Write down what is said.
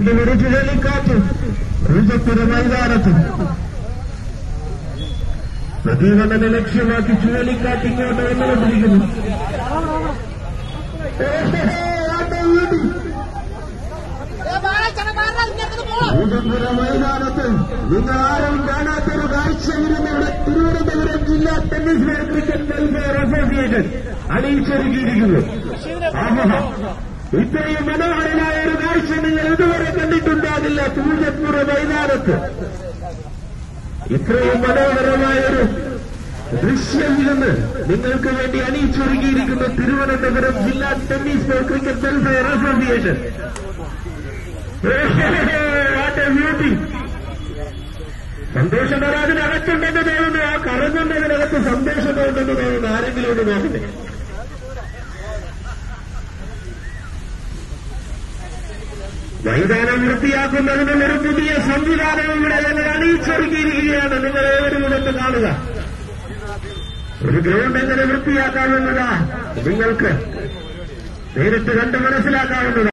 വീണ്ടും ഒരു ചുഴലിക്കാറ്റ് പൂജപ്പുര മൈതാനത്ത് പ്രദീപനെ ലക്ഷ്യമാക്കി ചുഴലിക്കാറ്റ് ഇങ്ങോട്ട് വന്നുകൊണ്ടിരിക്കുന്നു പൂജപ്പുര മൈതാനത്ത് നിങ്ങൾ ആരും കാണാത്തൊരു കാഴ്ച ഇരുന്നിവിടെ തിരുവനന്തപുരം ജില്ലാ ടെന്നീസ് ക്രിക്കറ്റ് വെൽഫെയർ അസോസിയേഷൻ അണിയിച്ചൊരുക്കിയിരിക്കുന്നു ആഹാ ഇത്രയും മനോഹരമായ ഒരു കാഴ്ച നിങ്ങൾ ഇതുവരെ കണ്ടിട്ടുണ്ടാകില്ല പൂജപ്പുര മൈതാനത്ത് ഇത്രയും മനോഹരമായ ഒരു ദൃശ്യം ഇരുന്ന് നിങ്ങൾക്ക് വേണ്ടി അണിയിച്ചൊരുക്കിയിരിക്കുന്ന തിരുവനന്തപുരം ജില്ലാ tennis cricket welfare association what a beauty സന്തോഷപരാതിനകത്തുണ്ടെന്ന് തോന്നുന്നു ആ കറങ്ങുന്നതിനകത്ത് സന്തോഷമുണ്ടെന്ന് തോന്നുന്നു ആരെങ്കിലും ഒന്ന് നോക്കട്ടെ മൈതാനം വൃത്തിയാക്കുന്നതിനുള്ള ഒരു പുതിയ സംവിധാനം ഇവിടെ ഞങ്ങൾ അണിയിച്ചൊരുക്കിയിരിക്കുകയാണ് നിങ്ങൾ ഏവരും ഇതൊക്കെ കാണുക ഒരു ഗ്രൗണ്ട് എങ്ങനെ വൃത്തിയാക്കാമെന്നതാ നിങ്ങൾക്ക് നേരിട്ട് കണ്ട് മനസ്സിലാക്കാവുന്നതാണ്